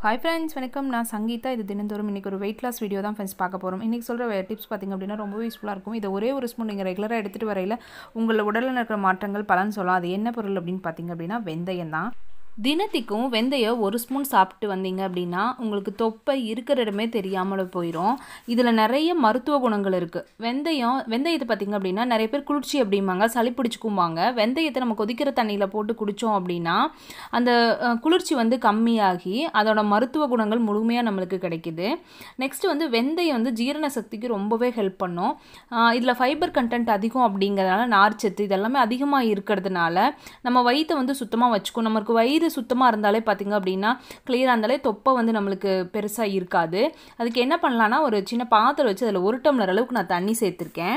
hi friends வணக்கம் நான் சங்கீதா இது தினந்தோறும் இன்றைக்கி ஒரு வெயிட் லாஸ் வீடியோ தான் ஃப்ரெண்ட்ஸ் பார்க்க போகிறோம் இன்றைக்கி சொல்கிற டிப்ஸ் பார்த்திங்க அப்படின்னா ரொம்ப யூஸ்ஃபுல்லாக இருக்கும் இதை ஒரே ஒரு ஸ்பூன் நீங்கள் ரெகுலராக எடுத்துகிட்டு வரையில் உங்கள் உடலில் இருக்கிற மாற்றங்கள் பலன் சொல்லலாம் அது என்ன பொருள் அப்படின்னு பார்த்திங்க அப்படின்னா வெந்தயம் தான் தினத்திக்கும் வெந்தயம் ஒரு ஸ்பூன் சாப்பிட்டு வந்தீங்க அப்படின்னா உங்களுக்கு தொப்பை இருக்கிற இடமே தெரியாமல் போயிடும் இதில் நிறைய மருத்துவ குணங்கள் இருக்குது வெந்தயம் வெந்தயத்தை பார்த்திங்க அப்படின்னா நிறைய பேர் குளிர்ச்சி அப்படிம்பாங்க சளி பிடிச்சிக்கும்பாங்க வெந்தயத்தை நம்ம கொதிக்கிற தண்ணியில் போட்டு குடித்தோம் அப்படின்னா அந்த அஹ், குளிர்ச்சி வந்து கம்மியாகி அதோட மருத்துவ குணங்கள் முழுமையாக நம்மளுக்கு கிடைக்குது நெக்ஸ்ட் வந்து வெந்தயம் வந்து ஜீரண சக்திக்கு ரொம்பவே ஹெல்ப் பண்ணும் இதில் ஃபைபர் கண்டென்ட் அதிகம் அப்படிங்கிறதுனால நார்ச்சத்து இதெல்லாமே அதிகமாக இருக்கிறதுனால நம்ம வயிற்றை வந்து சுத்தமாக வச்சுக்கும் நமக்கு வயிறு சுத்தமாக இருந்தாலே பார்த்திங்க அப்படின்னா கிளியராக இருந்தாலே தொப்பை வந்து நம்மளுக்கு பெருசாக இருக்காது அதுக்கு என்ன பண்ணலான்னா ஒரு சின்ன பாத்திரம் வச்சு அதில் ஒரு டம்ளர் அளவுக்கு நான் தண்ணி சேர்த்துருக்கேன்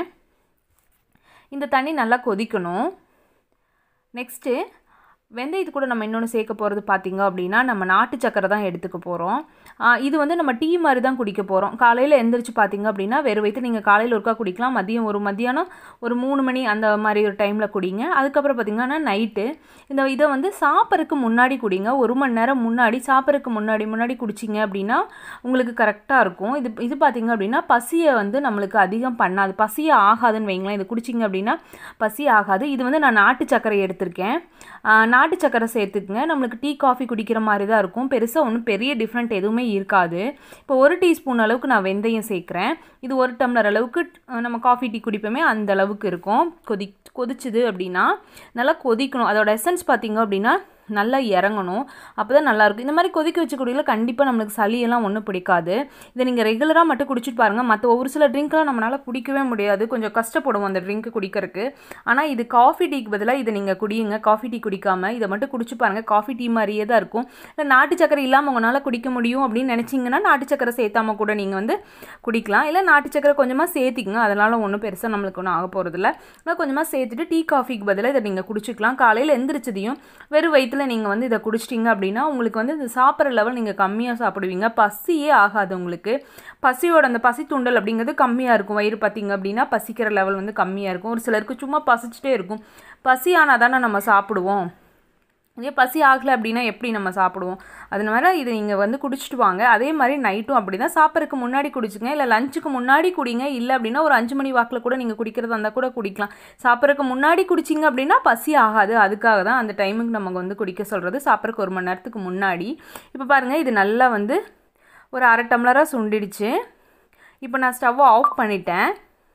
இந்த தண்ணி நல்லா கொதிக்கணும் நெக்ஸ்ட்டு வெந்தயத்து கூட நம்ம இன்னொன்று சேர்க்க போகிறது பார்த்திங்க அப்படின்னா நம்ம நாட்டு சக்கரை தான் எடுத்துக்க போகிறோம் இது வந்து நம்ம டீ மாதிரி தான் குடிக்க போகிறோம் காலையில் எந்திரிச்சு பார்த்தீங்க அப்படின்னா வெறும் வயிற்று நீங்கள் காலையில் ஒருக்கா குடிக்கலாம் மதியம் ஒரு மதியானம் ஒரு மூணு மணி அந்த மாதிரி ஒரு டைமில் குடிங்க அதுக்கப்புறம் பார்த்திங்கன்னா நைட்டு இந்த இதை வந்து சாப்பிட்றதுக்கு முன்னாடி குடிங்க ஒரு மணி நேரம் முன்னாடி சாப்பிட்றதுக்கு முன்னாடி முன்னாடி குடிச்சிங்க அப்படின்னா உங்களுக்கு கரெக்டாக இருக்கும் இது இது பார்த்திங்க அப்படின்னா பசியை வந்து நம்மளுக்கு அதிகம் பண்ணாது பசியை ஆகாதுன்னு வைங்களேன் இது குடிச்சிங்க அப்படின்னா பசி ஆகாது இது வந்து நான் நாட்டு சர்க்கரை எடுத்திருக்கேன் ஆ, நாட்டு சக்கரை சேர்த்துக்குங்க நம்மளுக்கு டீ காஃபி குடிக்கிற மாதிரி தான் இருக்கும் பெருசாக ஒன்றும் பெரிய டிஃப்ரெண்ட் எதுவுமே இருக்காது இப்போ ஒரு டீஸ்பூன் அளவுக்கு நான் வெந்தயம் சேர்க்குறேன் இது ஒரு டம்ளர் அளவுக்கு அஹ், நம்ம காஃபி டீ குடிப்போமே அந்த அளவுக்கு இருக்கும் கொதி கொதிச்சுது அப்படின்னா நல்லா கொதிக்கணும் அதோட எசன்ஸ் பார்த்தீங்க அப்படின்னா நல்லா இறங்கணும் அப்போ தான் நல்லாயிருக்கும் இந்த மாதிரி கொதிக்க வச்ச குடியில் கண்டிப்பாக நம்மளுக்கு சளியெல்லாம் ஒன்றும் பிடிக்காது இதை நீங்கள் ரெகுலராக மட்டும் குடிச்சிட்டு பாருங்கள் மற்ற ஒரு சில ட்ரிங்க்லாம் நம்மளால் குடிக்கவே முடியாது கொஞ்சம் கஷ்டப்படுவோம் அந்த ட்ரிங்க் குடிக்கிறதுக்கு ஆனால் இது காஃபி டீக்கு பதிலாக இதை நீங்கள் குடியுங்க காஃபி டீ குடிக்காமல் இதை மட்டும் குடிச்சு பாருங்கள் காஃபி டீ மாதிரியே தான் இருக்கும் இல்லை நாட்டு சக்கரை இல்லாமல் உங்களால் குடிக்க முடியும் அப்படின்னு நினச்சிங்கன்னா நாட்டு சக்கரை சேர்த்தாம கூட நீங்கள் வந்து குடிக்கலாம் இல்லை நாட்டு சக்கரை கொஞ்சமாக சேர்த்திக்கங்க அதனால் ஒன்றும் பெருசாக நம்மளுக்கு ஒன்றும் ஆக போகிறதில்ல ஆனால் கொஞ்சமாக சேர்த்துட்டு டீ காஃபிக்கு பதிலாக இதை நீங்கள் குடிச்சிக்கலாம் காலையில் எந்திரிச்சதையும் வெறும் வயிற்றுல நீங்கள் வந்து இதை குடிச்சிட்டிங்க அப்படின்னா உங்களுக்கு வந்து இந்த சாப்பிட்ற லெவல் நீங்கள் கம்மியாக சாப்பிடுவீங்க பசியே ஆகாது உங்களுக்கு பசியோட அந்த பசி தூண்டல் அப்படிங்கிறது கம்மியாக இருக்கும் வயிறு பார்த்தீங்க அப்படின்னா பசிக்கிற லெவல் வந்து கம்மியாக இருக்கும் ஒரு சிலருக்கு சும்மா பசிச்சுட்டே இருக்கும் பசி ஆனால் தானே நம்ம சாப்பிடுவோம் இதே பசி ஆகலை அப்படின்னா எப்படி நம்ம சாப்பிடுவோம் அதனால இது நீங்கள் வந்து குடிச்சிட்டு வாங்க அதே மாதிரி நைட்டும் அப்படி தான் சாப்பிட்றதுக்கு முன்னாடி குடிச்சுங்க இல்லை லஞ்சுக்கு முன்னாடி குடிங்க இல்லை அப்படின்னா ஒரு அஞ்சு மணி வாக்கில் கூட நீங்கள் குடிக்கிறதா இருந்தால் கூட குடிக்கலாம் சாப்பிட்றதுக்கு முன்னாடி குடிச்சிங்க அப்படின்னா பசி ஆகாது அதுக்காக தான் அந்த டைமுக்கு நமக்கு வந்து குடிக்க சொல்கிறது சாப்பிட்றதுக்கு ஒரு மணி நேரத்துக்கு முன்னாடி இப்போ பாருங்கள் இது நல்லா வந்து ஒரு அரை டம்ளராக சுண்டிடுச்சு இப்போ நான் ஸ்டவ்வை ஆஃப் பண்ணிட்டேன்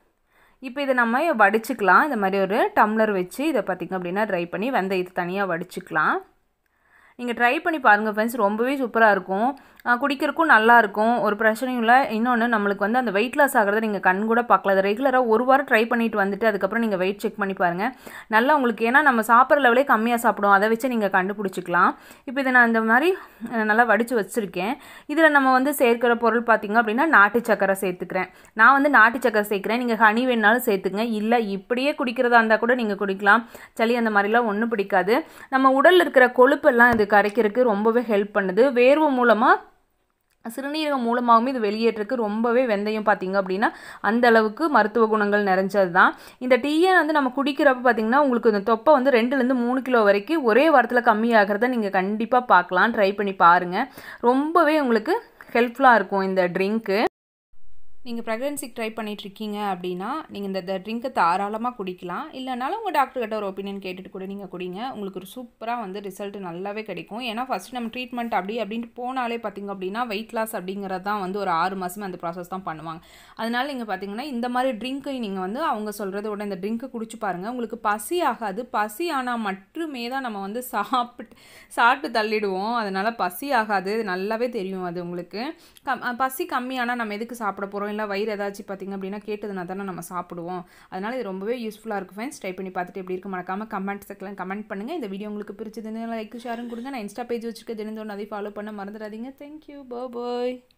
இப்போ இதை நம்ம வடிச்சுக்கலாம் இந்த மாதிரி ஒரு டம்ளர் வச்சு இதை பார்த்திங்க அப்படின்னா ட்ரை பண்ணி வெந்தயத்தை தனியாக வடிச்சுக்கலாம் நீங்கள் ட்ரை பண்ணி பாருங்கள் ஃப்ரெண்ட்ஸ் ரொம்பவே சூப்பராக இருக்கும் ஆஹ் குடிக்கிறதுக்கும் நல்லா இருக்கும் ஒரு பிரச்சனையும் இல்லை இன்னொன்று நம்மளுக்கு வந்து அந்த வெயிட் லாஸ் ஆகிறத நீங்கள் கண் கூட பார்க்கல அதை ரெகுலராக ஒரு வாரம் ட்ரை பண்ணிட்டு வந்துட்டு அதுக்கப்புறம் நீங்கள் வெயிட் செக் பண்ணி பாருங்கள் நல்லா உங்களுக்கு ஏன்னா நம்ம சாப்பிட்ற லெவலே கம்மியாக சாப்பிடுவோம் அதை வச்சு நீங்கள் கண்டுபிடிச்சிக்கலாம் இப்போ இதை நான் இந்த மாதிரி அஹ், நல்லா வடித்து வச்சுருக்கேன் இதில் நம்ம வந்து சேர்க்கிற பொருள் பார்த்திங்க அப்படின்னா நாட்டு சக்கரை சேர்த்துக்கிறேன் நான் வந்து நாட்டு சக்கரை சேர்க்குறேன் நீங்கள் ஹனி வேணாலும் சேர்த்துங்க இல்லை இப்படியே குடிக்கிறதா இருந்தால் கூட நீங்கள் குடிக்கலாம் சளி அந்த மாதிரிலாம் ஒன்றும் பிடிக்காது நம்ம உடலில் இருக்கிற கொழுப்பெல்லாம் இது கரைக்கிறதுக்கு ரொம்பவே ஹெல்ப் பண்ணுது வேர்வை மூலமாக சிறுநீரகம் மூலமாகவும் இது வெளியேற்றக்கு ரொம்பவே வெந்தயம் பார்த்தீங்க அப்படின்னா அந்த அளவுக்கு மருத்துவ குணங்கள் நிறைஞ்சது தான் இந்த டீயை வந்து நம்ம குடிக்கிறப்ப பார்த்தீங்கன்னா உங்களுக்கு இந்த தொப்பை வந்து ரெண்டுலேருந்து மூணு கிலோ வரைக்கும் ஒரே வாரத்தில் கம்மியாகிறத நீங்கள் கண்டிப்பாக பார்க்கலாம் ட்ரை பண்ணி பாருங்கள் ரொம்பவே உங்களுக்கு ஹெல்ப்ஃபுல்லாக இருக்கும் இந்த ட்ரிங்க்கு நீங்கள் ப்ரெக்னென்சிக்கு ட்ரை பண்ணிட்டு இருக்கீங்க அப்படின்னா நீங்கள் இந்த இந்த ட்ரிங்கை தாராளமாக குடிக்கலாம் இல்லைனாலும் உங்கள் டாக்டர் கிட்ட ஒரு ஒப்பீனியன் கேட்டுட்டு கூட நீங்கள் குடிங்க உங்களுக்கு ஒரு சூப்பராக வந்து ரிசல்ட் நல்லாவே கிடைக்கும் ஏன்னா ஃபஸ்ட்டு நம்ம ட்ரீட்மெண்ட் அப்படி அப்படின்ட்டு போனாலே பார்த்தீங்க அப்படின்னா வெயிட் லாஸ் அப்படிங்கிறது தான் வந்து ஒரு ஆறு மாதமே அந்த ப்ராசஸ் தான் பண்ணுவாங்க அதனால நீங்கள் பார்த்தீங்கன்னா இந்த மாதிரி ட்ரிங்க்கை நீங்கள் வந்து அவங்க சொல்கிறத விட இந்த ட்ரிங்க்கை குடிச்சு பாருங்கள் உங்களுக்கு பசி ஆகாது பசி ஆனால் மட்டுமே தான் நம்ம வந்து சாப்பிட்டு சாப்பிட்டு தள்ளிடுவோம் அதனால் பசி ஆகாது இது நல்லாவே தெரியும் அது உங்களுக்கு கம் அஹ் பசி கம்மியானால் நம்ம எதுக்கு சாப்பிட போகிறோம் இல்லை வயிறு ஏதாச்சும் பார்த்திங்க அப்படின்னா கேட்டதுனா தானே நம்ம சாப்பிடுவோம் அதனால் இது ரொம்பவே யூஸ்ஃபுல்லாக இருக்கும் ஃப்ரெண்ட்ஸ் ட்ரை பண்ணி பார்த்துட்டு எப்படி இருக்கு மறக்காமல் கமெண்ட் செக்லாம் கமெண்ட் பண்ணுங்கள் இந்த வீடியோ உங்களுக்கு பிடிச்சதுன்னு லைக் ஷேரும் கொடுங்க நான் இன்ஸ்டா பேஜ் வச்சுருக்க தினந்தோன்னு அதை ஃபாலோ பண்ண மறந்துடாதீங்க தேங்க்யூ பாய்